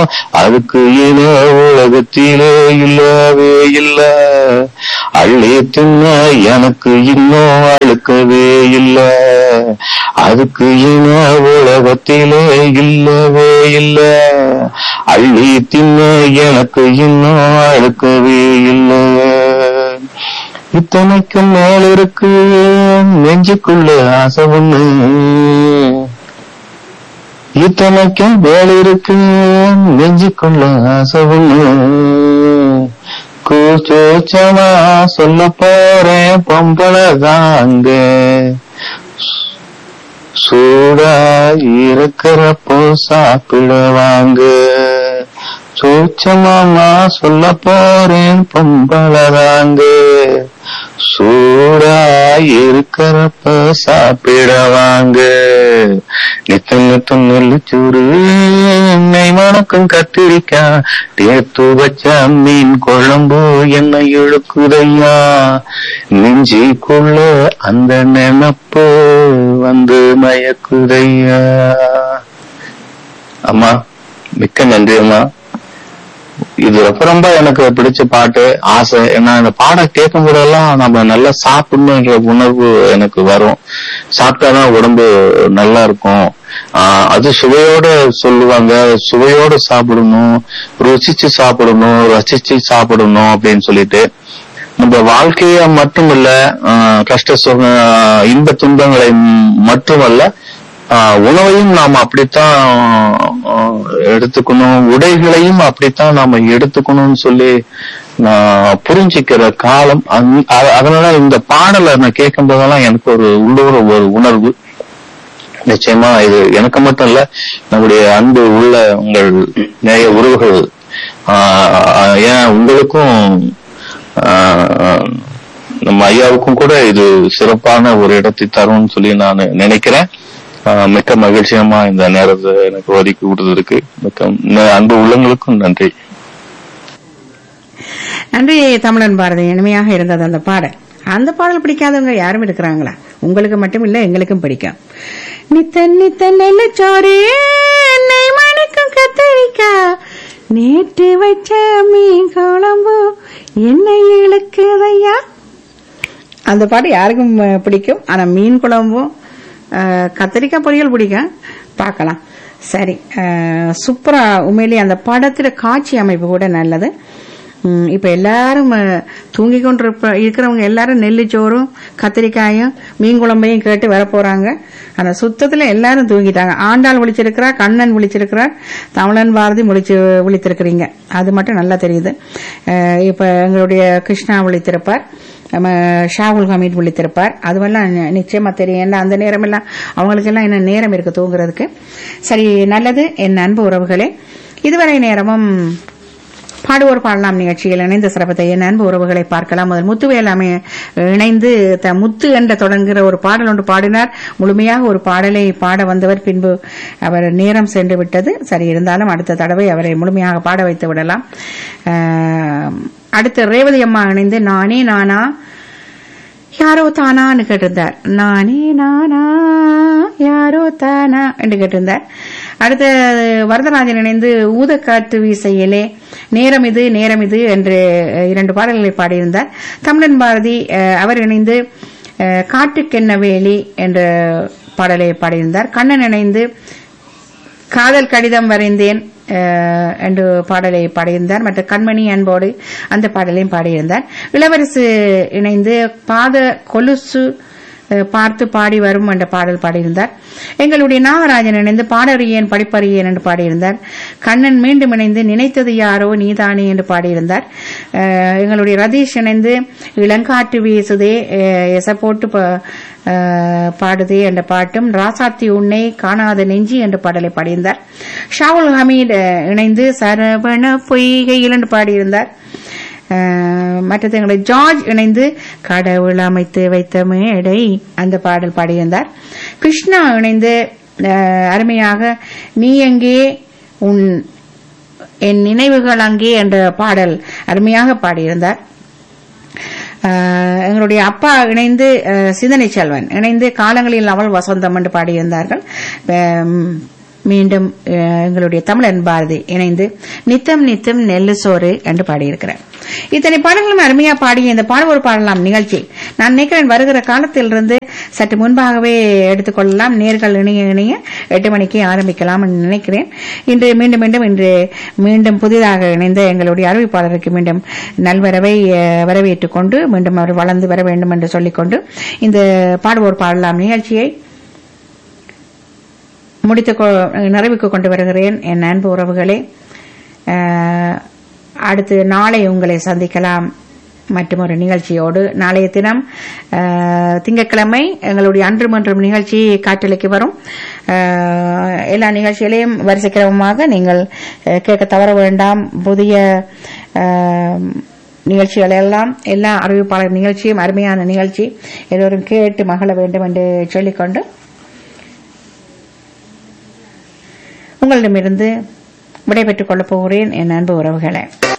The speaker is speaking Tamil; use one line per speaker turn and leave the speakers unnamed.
அதுக்கு இன உலகத்திலே இல்லவே இல்ல அள்ளி தின்ன எனக்கு இன்னும் அழுக்கவே இல்ல அதுக்கு இன உலகத்திலே இல்லவே இல்ல அள்ளி தின்ன எனக்கு இன்னும் அழுக்கவே இல்லை இத்தனைக்கும் மேல இருக்கு நெஞ்சுக்குள்ள ஆசை ஒண்ணு இத்தனைக்கும் மேல இருக்கு நெஞ்சுக்குள்ள ஆசை ஒண்ணு கூச்சோச்சமா சொல்ல போறேன் பொம்பளை தாங்க சூடா இருக்கிறப்போ சாப்பிடுவாங்க சூச்சமாமா சொல்ல போறேன் பொம்பளதாங்க சூடா இருக்கிறப்ப சாப்பிடவாங்க நித்த நித்த நெல்லிச்சூறு எண்ணெய் மணக்கும் கத்திரிக்காய் தேத்து வச்ச மீன் குழம்பு என்ன இழுக்குதையா நெஞ்சிக்குள்ள அந்த நினப்பு வந்து மயக்குதையா அம்மா மிக்க நன்றி அம்மா இது ரொம்ப ரொம்ப எனக்கு பிடிச்ச பாட்டு ஆசை ஏன்னா இந்த பாடம் கேட்கும் போதெல்லாம் நம்ம நல்லா சாப்பிடணுன்ற உணர்வு எனக்கு வரும் சாப்பிட்டாதான் உடம்பு நல்லா இருக்கும் ஆஹ் அது சுவையோட சொல்லுவாங்க சுவையோட சாப்பிடணும் ருசிச்சு சாப்பிடணும் ரசிச்சு சாப்பிடணும் அப்படின்னு சொல்லிட்டு நம்ம வாழ்க்கைய மட்டுமல்ல ஆஹ் கஷ்ட சுக இன்ப துன்பங்களை மட்டுமல்ல ஆஹ் உணவையும் நாம் அப்படித்தான் ஆஹ் எடுத்துக்கணும் உடைகளையும் அப்படித்தான் நாம எடுத்துக்கணும்னு சொல்லி நான் புரிஞ்சுக்கிற காலம் அந்த- அ- அதனால இந்த பாடலை நான் கேட்கும் போதெல்லாம் எனக்கு ஒரு உள்ளூர ஒரு உணர்வு நிச்சயமா இது எனக்கு மட்டும் இல்ல நம்முடைய அன்பு உள்ள உங்கள் நேய உறவுகள் ஆஹ் ஏன் உங்களுக்கும் ஆஹ் நம்ம ஐயாவுக்கும் கூட இது சிறப்பான ஒரு இடத்தை தரும்னு சொல்லி நான் நினைக்கிறேன் ஆஹ் மிக்க மகிழ்ச்சியமா இந்த நேரத்தை எனக்கு ஒதுக்கி கொடுத்ததுக்கு மிக்க ந- அன்பு உள்ளங்களுக்கும் நன்றி
நன்றி தமிழன் பாரதி இனிமையாக இருந்தது அந்த பாடல் அந்த பாடல் பிடிக்காதவங்க யாரும் இருக்கிறாங்களா உங்களுக்கு மட்டும் இல்ல எங்களுக்கும் பிடிக்கும் நித்தன் நித்தன் நெல்லச்சோறு எண்ணெய் மணிக்கும் கத்தரிக்கா நேற்று வச்ச மீன் குழம்பு எண்ணெய் இழுக்குதையா அந்த பாட்டு யாருக்கும் அஹ், பிடிக்கும் ஆனா மீன் குழம்பும் அஹ், கத்திரிக்காய் பொரியல் பிடிக்கும் பார்க்கலாம் சரி அஹ், சூப்பரா உண்மையிலேயே அந்த படத்துல காட்சி அமைப்பு கூட நல்லது ம், இப்ப எல்லாரும் அஹ், தூங்கி கொண்டு இருக்கிறவங்க எல்லாரும் நெல்லிச்சோறும் கத்திரிக்காயும் மீன் குழம்பையும் கேட்டு வர போறாங்க அந்த சுத்தத்துல எல்லாரும் தூங்கிட்டாங்க ஆண்டாள் விழிச்சிருக்கிறார் கண்ணன் விழிச்சிருக்கிறார் தமிழன் பாரதி விழிச்சு விழித்திருக்கிறீங்க அது மட்டும் நல்லா தெரியுது அஹ், இப்ப எங்களுடைய கிருஷ்ணா விழித்திருப்பார் நம்ம ஷாகுல் ஹமீத் விழித்திருப்பார் அதுவெல்லாம் நி- நிச்சயமா தெரியும் ஏன்னா அந்த நேரமெல்லாம் அவங்களுக்கெல்லாம் என்ன நேரம் இருக்கு தூங்குறதுக்கு சரி நல்லது என் அன்பு உறவுகளே இதுவரை நேரமும் பாடுவோர் பாடலாம் நிகழ்ச்சியில் இணைந்த சிறப்பத்தை என் அன்பு உறவுகளை பார்க்கலாம் முதல் முத்துவேலாமை இணைந்து த முத்து என்ற தொடங்குகிற ஒரு பாடல் ஒன்று பாடினார் முழுமையாக ஒரு பாடலை பாட வந்தவர் பின்பு அவர் நேரம் சென்று விட்டது சரி இருந்தாலும் அடுத்த தடவை அவரை முழுமையாக பாட வைத்து விடலாம் ஆஹ், அடுத்து ரேவதி அம்மா இணைந்து நானே நானா யாரோ தானான்னு கேட்டிருந்தார் நானே நானா யாரோ தானா என்று கேட்டிருந்தார் அடுத்து வரதராஜன் இணைந்து ஊதக்காற்று வீசையிலே நேரம் இது நேரம் இது என்று அஹ், இரண்டு பாடல்களை பாடியிருந்தார் தமிழன் பாரதி அஹ், அவர் இணைந்து அஹ், காட்டுக்கென்ன வேலி என்ற பாடலை பாடியிருந்தார் கண்ணன் இணைந்து காதல் கடிதம் வரைந்தேன் அஹ், என்று பாடலை பாடியிருந்தார் மற்ற கண்மணி அன்போடு அந்த பாடலையும் பாடியிருந்தார் இளவரசு இணைந்து பாத கொலுசு அஹ், பார்த்து பாடி வரும் என்ற பாடல் பாடியிருந்தார் எங்களுடைய நாகராஜன் இணைந்து பாடறியேன் படிப்பறியேன் என்று பாடியிருந்தார் கண்ணன் மீண்டும் இணைந்து நினைத்தது யாரோ நீதானே என்று பாடியிருந்தார் அஹ், எங்களுடைய ரதீஷ் இணைந்து இளங்காற்று வீசுதே அஹ், எச போட்டு ப- அஹ், பாடுதே என்ற பாட்டும் ராசாத்தி உன்னை காணாத நெஞ்சி என்ற பாடலை பாடியிருந்தார் ஷாவுல் ஹமீத் அஹ், இணைந்து சரவண பொய்கையில் என்று பாடியிருந்தார் அஹ், மற்றது எங்களை ஜார்ஜ் இணைந்து கடவுள் அமைத்து வைத்த மேடை அந்த பாடல் பாடியிருந்தார் கிருஷ்ணா இணைந்து அஹ், அருமையாக நீ எங்கே உன் என் நினைவுகள் அங்கே என்ற பாடல் அருமையாக பாடியிருந்தார் ஆஹ் எங்களுடைய அப்பா இணைந்து ஆஹ் சிந்தனை செல்வன் இணைந்து காலங்களில் அவள் வசந்தம் என்று பாடியிருந்தார்கள் ஆம், மீண்டும் அஹ், எங்களுடைய தமிழன் பாரதி இணைந்து நித்தம் நித்தம் நெல்லு சோறு என்று பாடியிருக்கிறார் இத்தனை பாடல்களும் அருமையா பாடிய இந்த பாடுவோர் பாடலாம் நிகழ்ச்சி நான் நினைக்கிறேன் வருகிற காலத்திலிருந்து சற்று முன்பாகவே எடுத்துக்கொள்ளலாம் நேர்கள் இணைய இணைய எட்டு மணிக்கு ஆரம்பிக்கலாம் என்று நினைக்கிறேன் இன்று மீண்டும் மீண்டும் இன்று மீண்டும் புதிதாக இணைந்த எங்களுடைய அறிவிப்பாளருக்கு மீண்டும் நல்வரவை அஹ், வரவேற்றுக் கொண்டு மீண்டும் அவர் வளர்ந்து வர வேண்டும் என்று சொல்லிக்கொண்டு இந்த பாடுவோர் பாடலாம் நிகழ்ச்சியை முடித்து கொ- நிறைவுக்கு கொண்டு வருகிறேன் என் அன்பு உறவுகளே அஹ், அடுத்து நாளை உங்களை சந்திக்கலாம் மற்றும் ஒரு நிகழ்ச்சியோடு நாளைய தினம் அஹ், திங்கட்கிழமை எங்களுடைய அன்று மன்றம் நிகழ்ச்சி காற்றலைக்கு வரும் அஹ், எல்லா நிகழ்ச்சிகளையும் வரிசைக்கிரமமாக நீங்கள் அஹ், கேட்க தவற வேண்டாம் புதிய அஹ், நிகழ்ச்சிகள் எல்லாம் எல்லா அறிவிப்பாளர் நிகழ்ச்சியும் அருமையான நிகழ்ச்சி எல்லோரும் கேட்டு மகள வேண்டும் என்று சொல்லிக்கொண்டு உங்களிடமிருந்து விடைபெற்றுக் கொள்ளப் போகிறேன் என் அன்பு உறவுகளை